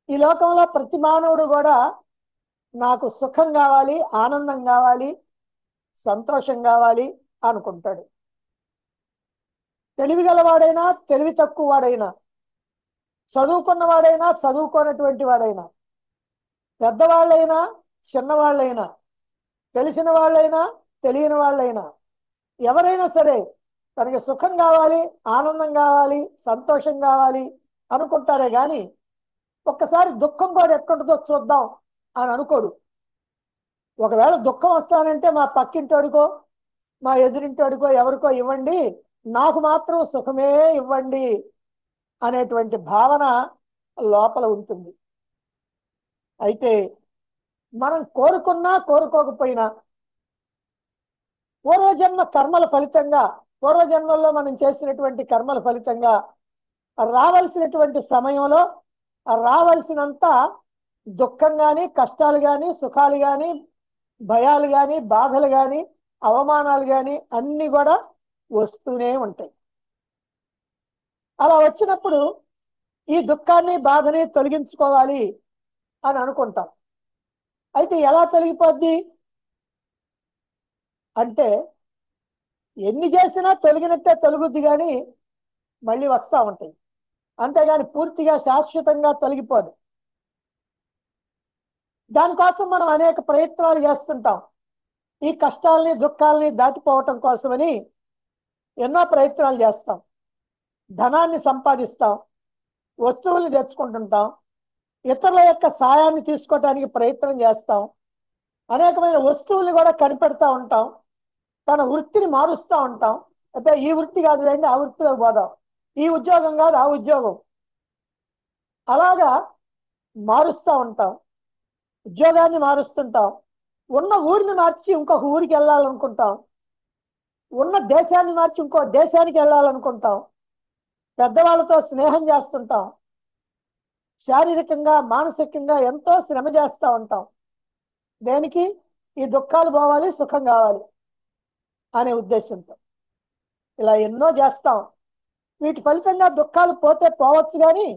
ఈ లోకంలో ప్రతి మానవుడు కూడా నాకు సుఖం కావాలి ఆనందం కావాలి సంతోషం కావాలి అనుకుంటాడు తెలివి గలవాడైనా తెలివి తక్కువ వాడైనా చదువుకున్నవాడైనా చదువుకోనటువంటి వాడైనా పెద్దవాళ్ళైనా చిన్నవాళ్ళైనా తెలిసిన వాళ్ళైనా తెలియని వాళ్ళైనా ఎవరైనా సరే తనకి సుఖం కావాలి ఆనందం కావాలి సంతోషం కావాలి అనుకుంటారే గాని ఒక్కసారి దుఃఖం కూడా ఎక్కడుంటుందో చూద్దాం అని అనుకోడు ఒకవేళ దుఃఖం వస్తానంటే మా పక్కింటోడికో మా ఎదురింటోడికో ఎవరికో ఇవ్వండి నాకు మాత్రం సుఖమే ఇవ్వండి అనేటువంటి భావన లోపల ఉంటుంది అయితే మనం కోరుకున్నా కోరుకోకపోయినా పూర్వజన్మ కర్మల ఫలితంగా పూర్వజన్మల్లో మనం చేసినటువంటి కర్మల ఫలితంగా రావలసినటువంటి సమయంలో రావలసినంత దుఃఖం కానీ కష్టాలు కానీ సుఖాలు కానీ భయాలు కానీ బాధలు కానీ అవమానాలు కానీ అన్ని కూడా వస్తూనే ఉంటాయి అలా వచ్చినప్పుడు ఈ దుఃఖాన్ని బాధని తొలగించుకోవాలి అని అనుకుంటాం అయితే ఎలా తొలగిపోద్ది అంటే ఎన్ని చేసినా తొలగినట్టే తొలగుద్ది కానీ మళ్ళీ వస్తూ ఉంటాయి అంతేగాని పూర్తిగా శాశ్వతంగా తొలగిపోదు దానికోసం మనం అనేక ప్రయత్నాలు చేస్తుంటాం ఈ కష్టాలని దుఃఖాలని దాటిపోవటం కోసమని ఎన్నో ప్రయత్నాలు చేస్తాం ధనాన్ని సంపాదిస్తాం వస్తువుల్ని తెచ్చుకుంటుంటాం ఇతరుల యొక్క సాయాన్ని తీసుకోవటానికి ప్రయత్నం చేస్తాం అనేకమైన వస్తువుల్ని కూడా కనిపెడతా ఉంటాం తన వృత్తిని మారుస్తూ ఉంటాం అంటే ఈ వృత్తి కాదు లేండి ఆ వృత్తిలోకి పోదాం ఈ ఉద్యోగం కాదు ఆ ఉద్యోగం అలాగా మారుస్తూ ఉంటాం ఉద్యోగాన్ని మారుస్తుంటాం ఉన్న ఊరిని మార్చి ఇంకొక ఊరికి వెళ్ళాలనుకుంటాం ఉన్న దేశాన్ని మార్చి ఇంకో దేశానికి వెళ్ళాలనుకుంటాం పెద్దవాళ్ళతో స్నేహం చేస్తుంటాం శారీరకంగా మానసికంగా ఎంతో శ్రమ చేస్తూ ఉంటాం దేనికి ఈ దుఃఖాలు పోవాలి సుఖం కావాలి అనే ఉద్దేశంతో ఇలా ఎన్నో చేస్తాం వీటి ఫలితంగా దుఃఖాలు పోతే పోవచ్చు కానీ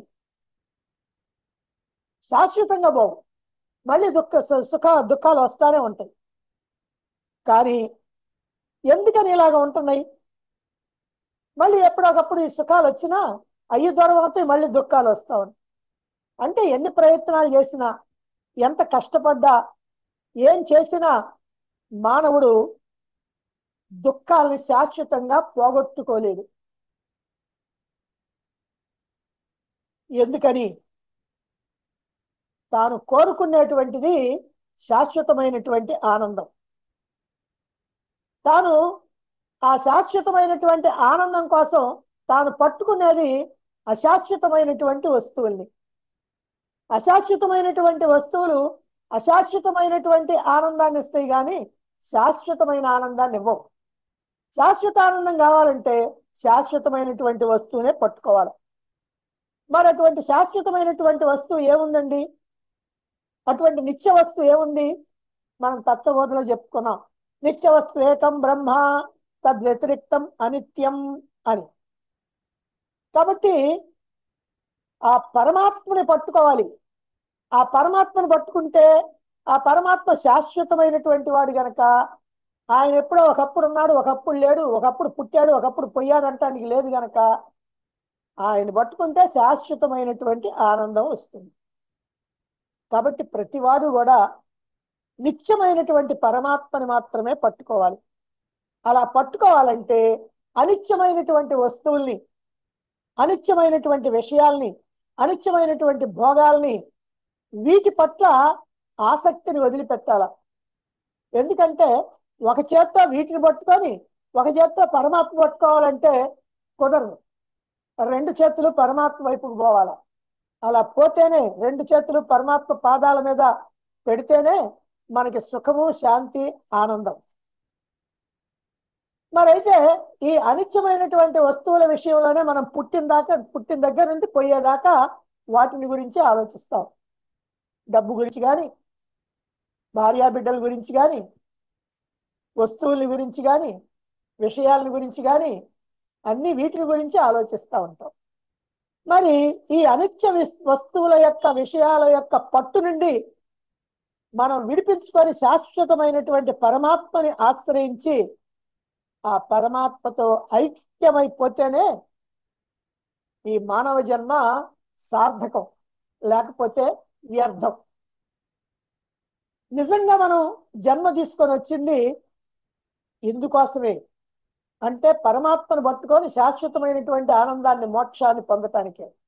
శాశ్వతంగా పోవు మళ్ళీ దుఃఖ సు- సుఖ దుఃఖాలు వస్తానే ఉంటాయి కానీ ఎందుకని ఇలాగ ఉంటున్నాయి మళ్ళీ ఎప్పుడొకప్పుడు ఈ సుఖాలు వచ్చినా అయ్యి దూరం అవుతాయి మళ్ళీ దుఃఖాలు వస్తూ ఉంటాయి అంటే ఎన్ని ప్రయత్నాలు చేసినా ఎంత కష్టపడ్డా ఏం చేసినా మానవుడు దుఃఖాలని శాశ్వతంగా పోగొట్టుకోలేడు ఎందుకని తాను కోరుకునేటువంటిది శాశ్వతమైనటువంటి ఆనందం తాను ఆ శాశ్వతమైనటువంటి ఆనందం కోసం తాను పట్టుకునేది అశాశ్వతమైనటువంటి వస్తువుల్ని అశాశ్వతమైనటువంటి వస్తువులు అశాశ్వతమైనటువంటి ఆనందాన్ని ఇస్తాయి కానీ శాశ్వతమైన ఆనందాన్ని ఇవ్వవు శాశ్వత ఆనందం కావాలంటే శాశ్వతమైనటువంటి వస్తువునే పట్టుకోవాలి మరి అటువంటి శాశ్వతమైనటువంటి వస్తువు ఏముందండి అటువంటి నిత్య వస్తువు ఏముంది మనం తత్వబోధలో చెప్పుకున్నాం నిత్య వస్తువు ఏకం బ్రహ్మ తద్వ్యతిరిక్తం అనిత్యం అని కాబట్టి ఆ పరమాత్మని పట్టుకోవాలి ఆ పరమాత్మని పట్టుకుంటే ఆ పరమాత్మ శాశ్వతమైనటువంటి వాడు గనక ఆయన ఎప్పుడో ఒకప్పుడు ఉన్నాడు ఒకప్పుడు లేడు ఒకప్పుడు పుట్టాడు ఒకప్పుడు పోయాడు అంటానికి లేదు గనక ఆయన పట్టుకుంటే శాశ్వతమైనటువంటి ఆనందం వస్తుంది కాబట్టి ప్రతివాడు కూడా నిత్యమైనటువంటి పరమాత్మని మాత్రమే పట్టుకోవాలి అలా పట్టుకోవాలంటే అనిత్యమైనటువంటి వస్తువుల్ని అనిత్యమైనటువంటి విషయాల్ని అనిత్యమైనటువంటి భోగాల్ని వీటి పట్ల ఆసక్తిని వదిలిపెట్టాల ఎందుకంటే ఒక చేత్తో వీటిని పట్టుకొని ఒక చేత్తో పరమాత్మ పట్టుకోవాలంటే కుదరదు రెండు చేతులు పరమాత్మ వైపుకు పోవాల అలా పోతేనే రెండు చేతులు పరమాత్మ పాదాల మీద పెడితేనే మనకి సుఖము శాంతి ఆనందం మరైతే ఈ అనిత్యమైనటువంటి వస్తువుల విషయంలోనే మనం పుట్టిన దాకా పుట్టిన దగ్గర నుండి పోయేదాకా వాటిని గురించి ఆలోచిస్తాం డబ్బు గురించి కానీ భార్యా బిడ్డల గురించి కానీ వస్తువుల గురించి కానీ విషయాల గురించి కానీ అన్ని వీటి గురించి ఆలోచిస్తూ ఉంటాం మరి ఈ అనిత్య విస్- వస్తువుల యొక్క విషయాల యొక్క పట్టు నుండి మనం విడిపించుకొని శాశ్వతమైనటువంటి పరమాత్మని ఆశ్రయించి ఆ పరమాత్మతో ఐక్యమైపోతేనే ఈ మానవ జన్మ సార్థకం లేకపోతే వ్యర్థం నిజంగా మనం జన్మ తీసుకొని వచ్చింది ఇందుకోసమే అంటే పరమాత్మను పట్టుకొని శాశ్వతమైనటువంటి ఆనందాన్ని మోక్షాన్ని పొందటానికే